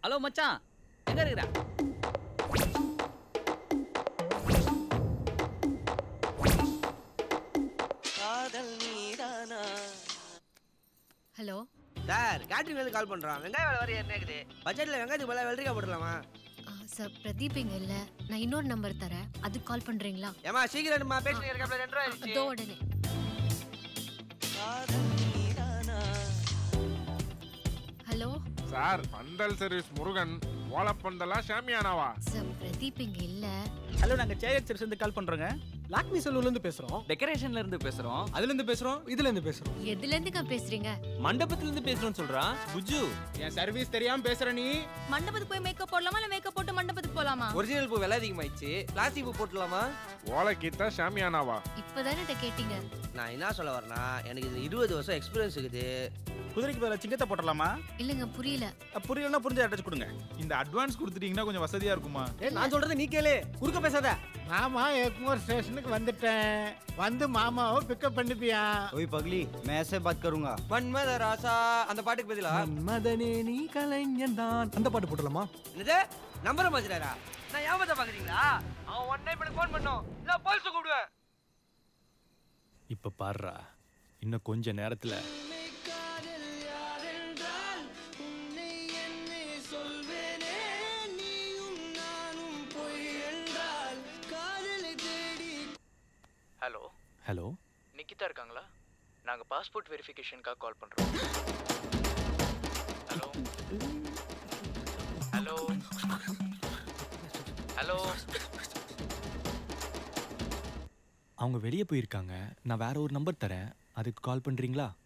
Hello மச்சான் எங்க இருக்கிற ஹலோ சார் கேட்டரிங் வந்து கால் பண்றோம் வெங்காய வேலை வர என்ன இருக்குது பட்ஜெட்ல வெங்காயத்துக்கு பதிலாக வெள்ளரிக்காய் போட்டுடலாமா சார் பிரதீப் இங்க இல்ல நான் இன்னொரு நம்பர் தரேன் அதுக்கு கால் பண்றீங்களா ஏமா சீக்கிரமா பேசுறீங்க இருக்கப்பல ரெண்டு ரூபா ஆயிடுச்சு. அதோ உடனே ஹலோ சார் பந்தல் சர்வீஸ் முருகன் ஓலப்பந்தலா ஷாமியானாவா சார் பிரதீப் இங்க இல்ல ஹலோ நாங்க சேகர் சர்வீஸ் இருந்து கால் பண்றோங்க லாக்மி செல்லுல இருந்து பேசுறோம் டெக்கரேஷன்ல இருந்து பேசுறோம் அதுல இருந்து பேசுறோம் இதுல இருந்து பேசுறோம் எதுல இருந்துங்க பேசுறீங்க மண்டபத்துல இருந்து பேசுறோம்னு சொல்றான் புஜு என் சர்வீஸ் தெரியாம பேசுற நீ மண்டபத்துக்கு போய் மேக்கப் போடலாமா இல்ல மேக்கப் போட்டு மண்டபத்துக்கு போலாமா ஒரிஜினல் பூ விலை அதிகமாயிடுச்சு பிளாஸ்டிக் பூ போட்டுலாமா ஓலை கீத்தா ஷாமியானாவா இப்பதானே இதை கேட்டீங்க நான் என்ன சொல்ல வரேன்னா எனக்கு இது இருபது வருஷம் எக்ஸ்பீரியன்ஸ் இருக்குது குதிரைக்கு பதிலாக சிங்கத்தை போட்டுடலாமா இல்லங்க புரியல அஹ் புரியலன்னா புரிஞ்ச அட்ரஸ் கொடுங்க இந்த அட்வான்ஸ் கொடுத்துட்டீங்கன்னா கொஞ்சம் வசதியா இருக்குமா ஏ நான் சொல்றது நீ கேளு குறுக்க பேசாத மாமா எக்மோர் ஸ்டேஷனுக்கு வந்துட்டேன் வந்து மாமாவை பிக்கப் பண்ணிப்பியா ஓய் பக்லி मैं ऐसे बात करूंगा மன்மத ராசா அந்த பாட்டுக்கு பதிலா மதனே நீ கலைஞன் தான் அந்த பாட்டு போட்டுடலாமா என்னது நம்பரை மாத்திராரா நான் ஏமாத்த பாக்குறீங்களா அவன் ஒன் டைம் எனக்கு ஃபோன் பண்ணோம் இல்ல போலீஸ் கூப்பிடுவேன் இப்ப பாருடா இன்னும் கொஞ்ச நேரத்துல ஹலோ ஹலோ நிக்கிதா இருக்காங்களா நாங்கள் பாஸ்போர்ட் வெரிஃபிகேஷனுக்காக கால் பண்ணுறோம் ஹலோ ஹலோ ஹலோ அவங்க வெளியே போயிருக்காங்க நான் வேற ஒரு நம்பர் தரேன் அதுக்கு கால் பண்றீங்களா